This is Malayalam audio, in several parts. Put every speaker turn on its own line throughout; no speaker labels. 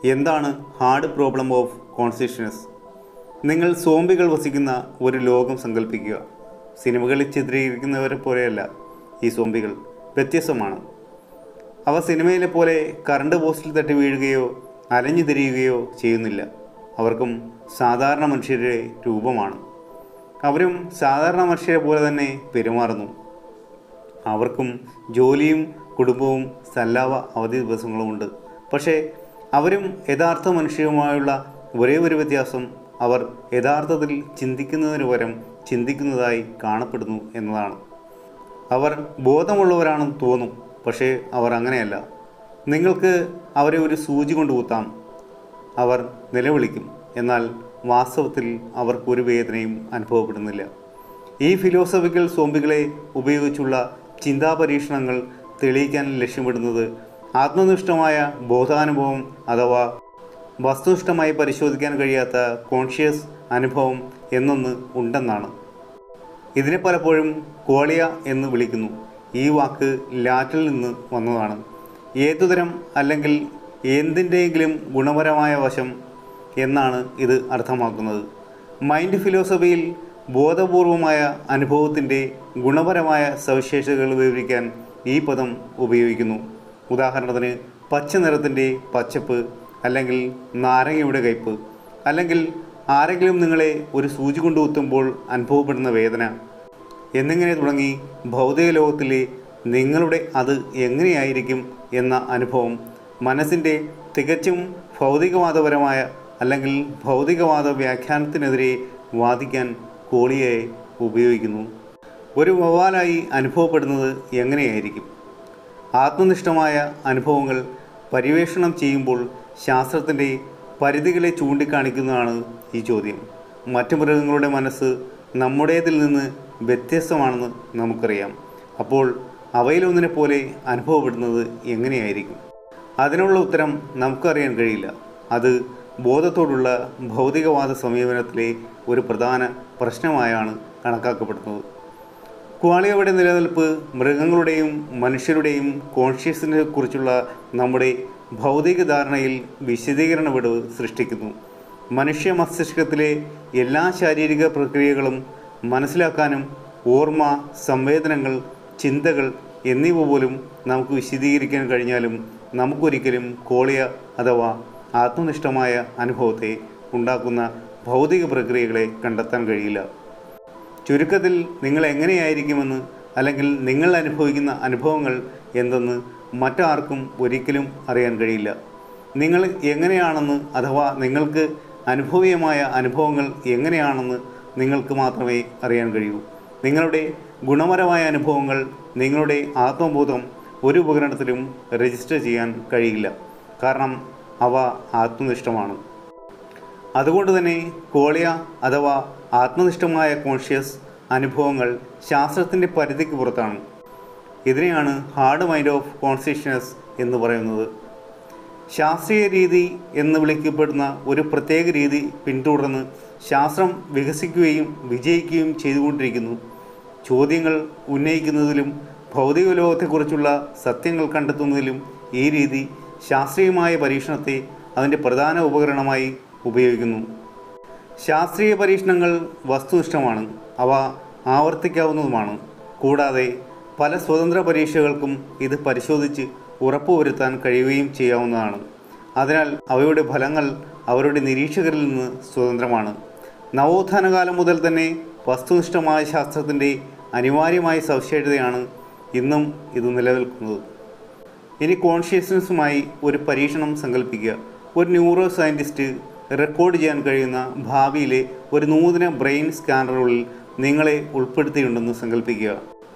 എന്താണ് ഹാർഡ് പ്രോബ്ലം ഓഫ് കോൺസ്റ്റിറ്റ്യൂഷൻസ് നിങ്ങൾ സോംബികൾ വസിക്കുന്ന ഒരു ലോകം സങ്കല്പിക്കുക സിനിമകളിൽ ചിത്രീകരിക്കുന്നവരെ പോലെയല്ല ഈ സോംബികൾ വ്യത്യസ്തമാണ് അവ സിനിമയിലെ പോലെ കറണ്ട് പോസ്റ്റിൽ തട്ടി വീഴുകയോ അലഞ്ഞു തിരിയുകയോ ചെയ്യുന്നില്ല അവർക്കും സാധാരണ മനുഷ്യരുടെ രൂപമാണ് അവരും സാധാരണ മനുഷ്യരെ പോലെ തന്നെ പെരുമാറുന്നു അവർക്കും ജോലിയും കുടുംബവും സല്ലാവ അവധി ദിവസങ്ങളുമുണ്ട് പക്ഷേ അവരും യഥാർത്ഥ മനുഷ്യരുമായുള്ള ഒരേ ഒരു വ്യത്യാസം അവർ യഥാർത്ഥത്തിൽ ചിന്തിക്കുന്നതിന് പകരം ചിന്തിക്കുന്നതായി കാണപ്പെടുന്നു എന്നതാണ് അവർ ബോധമുള്ളവരാണെന്ന് തോന്നും പക്ഷേ അവർ അങ്ങനെയല്ല നിങ്ങൾക്ക് അവരെ ഒരു സൂചി കൊണ്ട് കുത്താം അവർ നിലവിളിക്കും എന്നാൽ വാസ്തവത്തിൽ അവർക്ക് ഒരു വേദനയും അനുഭവപ്പെടുന്നില്ല ഈ ഫിലോസഫിക്കൽ സോംബികളെ ഉപയോഗിച്ചുള്ള ചിന്താ പരീക്ഷണങ്ങൾ തെളിയിക്കാൻ ലക്ഷ്യമിടുന്നത് ആത്മനിഷ്ഠമായ ബോധാനുഭവം അഥവാ വസ്തുനിഷ്ഠമായി പരിശോധിക്കാൻ കഴിയാത്ത കോൺഷ്യസ് അനുഭവം എന്നൊന്ന് ഉണ്ടെന്നാണ് ഇതിനെ പലപ്പോഴും കോളിയ എന്ന് വിളിക്കുന്നു ഈ വാക്ക് ലാറ്റിൽ നിന്ന് വന്നതാണ് ഏതുതരം അല്ലെങ്കിൽ എന്തിൻ്റെയെങ്കിലും ഗുണപരമായ വശം എന്നാണ് ഇത് അർത്ഥമാക്കുന്നത് മൈൻഡ് ഫിലോസഫിയിൽ ബോധപൂർവമായ അനുഭവത്തിൻ്റെ ഗുണപരമായ സവിശേഷതകൾ വിവരിക്കാൻ ഈ പദം ഉപയോഗിക്കുന്നു ഉദാഹരണത്തിന് പച്ച നിറത്തിൻ്റെ പച്ചപ്പ് അല്ലെങ്കിൽ നാരങ്ങയുടെ കയ്പ് അല്ലെങ്കിൽ ആരെങ്കിലും നിങ്ങളെ ഒരു സൂചി കൊണ്ട് കുത്തുമ്പോൾ അനുഭവപ്പെടുന്ന വേദന എന്നിങ്ങനെ തുടങ്ങി ഭൗതിക ലോകത്തിലെ നിങ്ങളുടെ അത് എങ്ങനെയായിരിക്കും എന്ന അനുഭവം മനസ്സിൻ്റെ തികച്ചും ഭൗതികവാദപരമായ അല്ലെങ്കിൽ ഭൗതികവാദ വ്യാഖ്യാനത്തിനെതിരെ വാദിക്കാൻ കോളിയെ ഉപയോഗിക്കുന്നു ഒരു വവാലായി അനുഭവപ്പെടുന്നത് എങ്ങനെയായിരിക്കും ആത്മനിഷ്ഠമായ അനുഭവങ്ങൾ പര്യവേഷണം ചെയ്യുമ്പോൾ ശാസ്ത്രത്തിൻ്റെ പരിധികളെ ചൂണ്ടിക്കാണിക്കുന്നതാണ് ഈ ചോദ്യം മറ്റു മൃഗങ്ങളുടെ മനസ്സ് നമ്മുടേതിൽ നിന്ന് വ്യത്യസ്തമാണെന്ന് നമുക്കറിയാം അപ്പോൾ അവയിലൊന്നിനെ പോലെ അനുഭവപ്പെടുന്നത് എങ്ങനെയായിരിക്കും അതിനുള്ള ഉത്തരം നമുക്കറിയാൻ കഴിയില്ല അത് ബോധത്തോടുള്ള ഭൗതികവാദ സമീപനത്തിലെ ഒരു പ്രധാന പ്രശ്നമായാണ് കണക്കാക്കപ്പെടുന്നത് ക്വാളിയയുടെ നിലനിൽപ്പ് മൃഗങ്ങളുടെയും മനുഷ്യരുടെയും കോൺഷ്യസിനെ കുറിച്ചുള്ള നമ്മുടെ ഭൗതിക ധാരണയിൽ വിശദീകരണ വിടവ് സൃഷ്ടിക്കുന്നു മനുഷ്യ മസ്തിഷ്കത്തിലെ എല്ലാ ശാരീരിക പ്രക്രിയകളും മനസ്സിലാക്കാനും ഓർമ്മ സംവേദനങ്ങൾ ചിന്തകൾ എന്നിവ പോലും നമുക്ക് വിശദീകരിക്കാൻ കഴിഞ്ഞാലും നമുക്കൊരിക്കലും കോളിയ അഥവാ ആത്മനിഷ്ഠമായ അനുഭവത്തെ ഉണ്ടാക്കുന്ന ഭൗതിക പ്രക്രിയകളെ കണ്ടെത്താൻ കഴിയില്ല ചുരുക്കത്തിൽ നിങ്ങൾ എങ്ങനെയായിരിക്കുമെന്ന് അല്ലെങ്കിൽ നിങ്ങൾ അനുഭവിക്കുന്ന അനുഭവങ്ങൾ എന്തെന്ന് മറ്റാർക്കും ഒരിക്കലും അറിയാൻ കഴിയില്ല നിങ്ങൾ എങ്ങനെയാണെന്ന് അഥവാ നിങ്ങൾക്ക് അനുഭവീയമായ അനുഭവങ്ങൾ എങ്ങനെയാണെന്ന് നിങ്ങൾക്ക് മാത്രമേ അറിയാൻ കഴിയൂ നിങ്ങളുടെ ഗുണപരമായ അനുഭവങ്ങൾ നിങ്ങളുടെ ആത്മബോധം ഒരു ഉപകരണത്തിലും രജിസ്റ്റർ ചെയ്യാൻ കഴിയില്ല കാരണം അവ ആത്മനിഷ്ഠമാണ് അതുകൊണ്ട് തന്നെ കോളിയ അഥവാ ആത്മനിഷ്ഠമായ കോൺഷ്യസ് അനുഭവങ്ങൾ ശാസ്ത്രത്തിൻ്റെ പരിധിക്ക് പുറത്താണ് ഇതിനെയാണ് ഹാർഡ് മൈൻഡ് ഓഫ് കോൺസ്റ്റിറ്റ്യൂഷൻസ് എന്ന് പറയുന്നത് ശാസ്ത്രീയ രീതി എന്ന് വിളിക്കപ്പെടുന്ന ഒരു പ്രത്യേക രീതി പിന്തുടർന്ന് ശാസ്ത്രം വികസിക്കുകയും വിജയിക്കുകയും ചെയ്തുകൊണ്ടിരിക്കുന്നു ചോദ്യങ്ങൾ ഉന്നയിക്കുന്നതിലും ഭൗതിക ലോകത്തെക്കുറിച്ചുള്ള സത്യങ്ങൾ കണ്ടെത്തുന്നതിലും ഈ രീതി ശാസ്ത്രീയമായ പരീക്ഷണത്തെ അതിൻ്റെ പ്രധാന ഉപകരണമായി ഉപയോഗിക്കുന്നു ശാസ്ത്രീയ പരീക്ഷണങ്ങൾ വസ്തുനിഷ്ഠമാണ് അവ ആവർത്തിക്കാവുന്നതുമാണ് കൂടാതെ പല സ്വതന്ത്ര പരീക്ഷകൾക്കും ഇത് പരിശോധിച്ച് ഉറപ്പുവരുത്താൻ കഴിയുകയും ചെയ്യാവുന്നതാണ് അതിനാൽ അവയുടെ ഫലങ്ങൾ അവരുടെ നിരീക്ഷകരിൽ നിന്ന് സ്വതന്ത്രമാണ് നവോത്ഥാന കാലം മുതൽ തന്നെ വസ്തുനിഷ്ഠമായ ശാസ്ത്രത്തിൻ്റെ അനിവാര്യമായ സവിശേഷതയാണ് ഇന്നും ഇത് നിലനിൽക്കുന്നത് ഇനി കോൺഷ്യസ്നസ്സുമായി ഒരു പരീക്ഷണം സങ്കല്പിക്കുക ഒരു ന്യൂറോ സയൻറ്റിസ്റ്റ് റെക്കോർഡ് ചെയ്യാൻ കഴിയുന്ന ഭാവിയിലെ ഒരു നൂതന ബ്രെയിൻ സ്കാനറുകളിൽ നിങ്ങളെ ഉൾപ്പെടുത്തിയിട്ടുണ്ടെന്ന് സങ്കല്പിക്കുക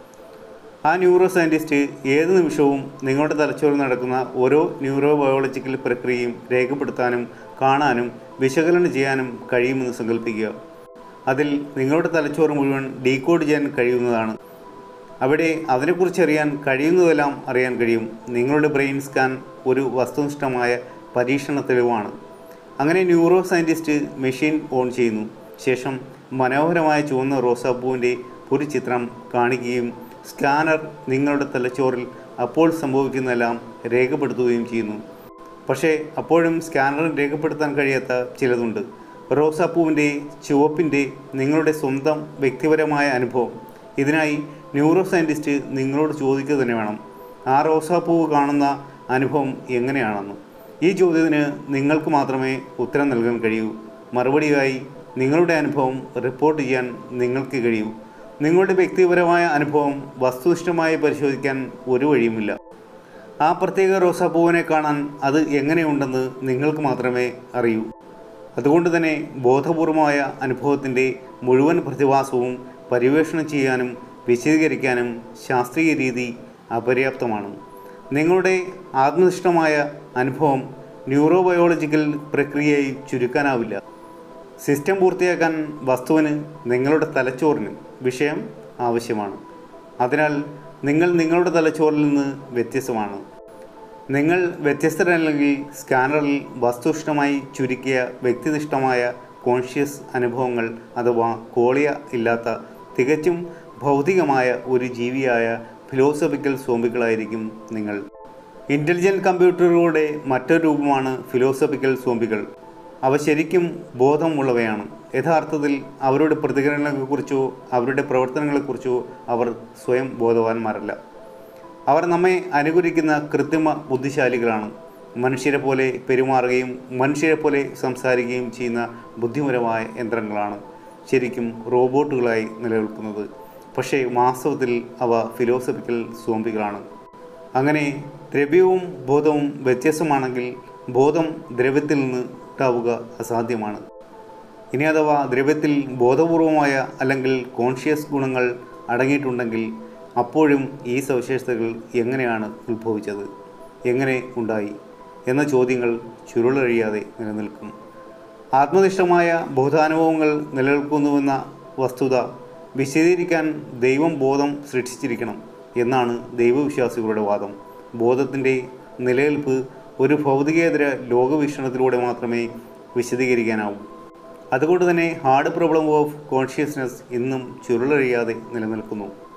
ആ ന്യൂറോ സയൻറ്റിസ്റ്റ് ഏത് നിമിഷവും നിങ്ങളുടെ തലച്ചോറിൽ നടക്കുന്ന ഓരോ ന്യൂറോ ബയോളജിക്കൽ പ്രക്രിയയും രേഖപ്പെടുത്താനും കാണാനും വിശകലനം ചെയ്യാനും കഴിയുമെന്ന് സങ്കല്പിക്കുക അതിൽ നിങ്ങളുടെ തലച്ചോറ് മുഴുവൻ ഡീകോഡ് ചെയ്യാൻ കഴിയുന്നതാണ് അവിടെ അതിനെക്കുറിച്ച് അറിയാൻ കഴിയുന്നതെല്ലാം അറിയാൻ കഴിയും നിങ്ങളുടെ ബ്രെയിൻ സ്കാൻ ഒരു വസ്തുനിഷ്ഠമായ പരീക്ഷണ തെളിവാണ് അങ്ങനെ ന്യൂറോ സയൻറ്റിസ്റ്റ് മെഷീൻ ഓൺ ചെയ്യുന്നു ശേഷം മനോഹരമായ ചുവന്ന റോസാപ്പൂവിൻ്റെ ഒരു ചിത്രം കാണിക്കുകയും സ്കാനർ നിങ്ങളുടെ തലച്ചോറിൽ അപ്പോൾ സംഭവിക്കുന്നതെല്ലാം രേഖപ്പെടുത്തുകയും ചെയ്യുന്നു പക്ഷേ അപ്പോഴും സ്കാനറിൽ രേഖപ്പെടുത്താൻ കഴിയാത്ത ചിലതുണ്ട് റോസാപ്പൂവിൻ്റെ ചുവപ്പിൻ്റെ നിങ്ങളുടെ സ്വന്തം വ്യക്തിപരമായ അനുഭവം ഇതിനായി ന്യൂറോ സയൻറ്റിസ്റ്റ് നിങ്ങളോട് ചോദിക്കുക തന്നെ വേണം ആ റോസാപ്പൂവ് കാണുന്ന അനുഭവം എങ്ങനെയാണെന്ന് ഈ ചോദ്യത്തിന് നിങ്ങൾക്ക് മാത്രമേ ഉത്തരം നൽകാൻ കഴിയൂ മറുപടിയായി നിങ്ങളുടെ അനുഭവം റിപ്പോർട്ട് ചെയ്യാൻ നിങ്ങൾക്ക് കഴിയൂ നിങ്ങളുടെ വ്യക്തിപരമായ അനുഭവം വസ്തുനിഷ്ഠമായി പരിശോധിക്കാൻ ഒരു വഴിയുമില്ല ആ പ്രത്യേക റോസാപ്പൂവിനെ കാണാൻ അത് എങ്ങനെയുണ്ടെന്ന് നിങ്ങൾക്ക് മാത്രമേ അറിയൂ അതുകൊണ്ട് തന്നെ ബോധപൂർവമായ അനുഭവത്തിൻ്റെ മുഴുവൻ പ്രതിഭാസവും പര്യവേഷണം ചെയ്യാനും വിശദീകരിക്കാനും ശാസ്ത്രീയ രീതി അപര്യാപ്തമാണ് നിങ്ങളുടെ ആത്മനിഷ്ഠമായ അനുഭവം ന്യൂറോബയോളജിക്കൽ പ്രക്രിയയായി ചുരുക്കാനാവില്ല സിസ്റ്റം പൂർത്തിയാക്കാൻ വസ്തുവിന് നിങ്ങളുടെ തലച്ചോറിന് വിഷയം ആവശ്യമാണ് അതിനാൽ നിങ്ങൾ നിങ്ങളുടെ തലച്ചോറിൽ നിന്ന് വ്യത്യസ്തമാണ് നിങ്ങൾ വ്യത്യസ്തരല്ലെങ്കിൽ സ്കാനറിൽ വസ്തുനിഷ്ഠമായി ചുരുക്കിയ വ്യക്തിനിഷ്ഠമായ കോൺഷ്യസ് അനുഭവങ്ങൾ അഥവാ കോളിയ ഇല്ലാത്ത തികച്ചും ഭൗതികമായ ഒരു ജീവിയായ ഫിലോസഫിക്കൽ സോംബികളായിരിക്കും നിങ്ങൾ ഇൻ്റലിജൻറ്റ് കമ്പ്യൂട്ടറുകളുടെ മറ്റൊരു രൂപമാണ് ഫിലോസഫിക്കൽ സോംബികൾ അവ ശരിക്കും ബോധമുള്ളവയാണ് യഥാർത്ഥത്തിൽ അവരുടെ പ്രതികരണങ്ങളെക്കുറിച്ചോ അവരുടെ പ്രവർത്തനങ്ങളെക്കുറിച്ചോ അവർ സ്വയം ബോധവാന്മാരല്ല അവർ നമ്മെ അനുകരിക്കുന്ന കൃത്രിമ ബുദ്ധിശാലികളാണ് മനുഷ്യരെ പോലെ പെരുമാറുകയും മനുഷ്യരെ പോലെ സംസാരിക്കുകയും ചെയ്യുന്ന ബുദ്ധിപരമായ യന്ത്രങ്ങളാണ് ശരിക്കും റോബോട്ടുകളായി നിലനിൽക്കുന്നത് പക്ഷേ വാസ്തവത്തിൽ അവ ഫിലോസഫിക്കൽ സോംബികളാണ് അങ്ങനെ ദ്രവ്യവും ബോധവും വ്യത്യസ്തമാണെങ്കിൽ ബോധം ദ്രവ്യത്തിൽ നിന്ന് ഉണ്ടാവുക അസാധ്യമാണ് ഇനി അഥവാ ദ്രവ്യത്തിൽ ബോധപൂർവമായ അല്ലെങ്കിൽ കോൺഷ്യസ് ഗുണങ്ങൾ അടങ്ങിയിട്ടുണ്ടെങ്കിൽ അപ്പോഴും ഈ സവിശേഷതകൾ എങ്ങനെയാണ് ഉത്ഭവിച്ചത് എങ്ങനെ ഉണ്ടായി എന്ന ചോദ്യങ്ങൾ ചുരുളഴിയാതെ നിലനിൽക്കും ആത്മനിഷ്ഠമായ ബോധാനുഭവങ്ങൾ നിലനിൽക്കുന്നുവെന്ന വസ്തുത വിശദീകരിക്കാൻ ദൈവം ബോധം സൃഷ്ടിച്ചിരിക്കണം എന്നാണ് ദൈവവിശ്വാസികളുടെ വാദം ബോധത്തിൻ്റെ നിലനിൽപ്പ് ഒരു ഭൗതികേതര ലോകവീക്ഷണത്തിലൂടെ മാത്രമേ വിശദീകരിക്കാനാവൂ അതുകൊണ്ട് തന്നെ ഹാർഡ് പ്രോബ്ലം ഓഫ് കോൺഷ്യസ്നസ് ഇന്നും ചുരുളഴിയാതെ നിലനിൽക്കുന്നു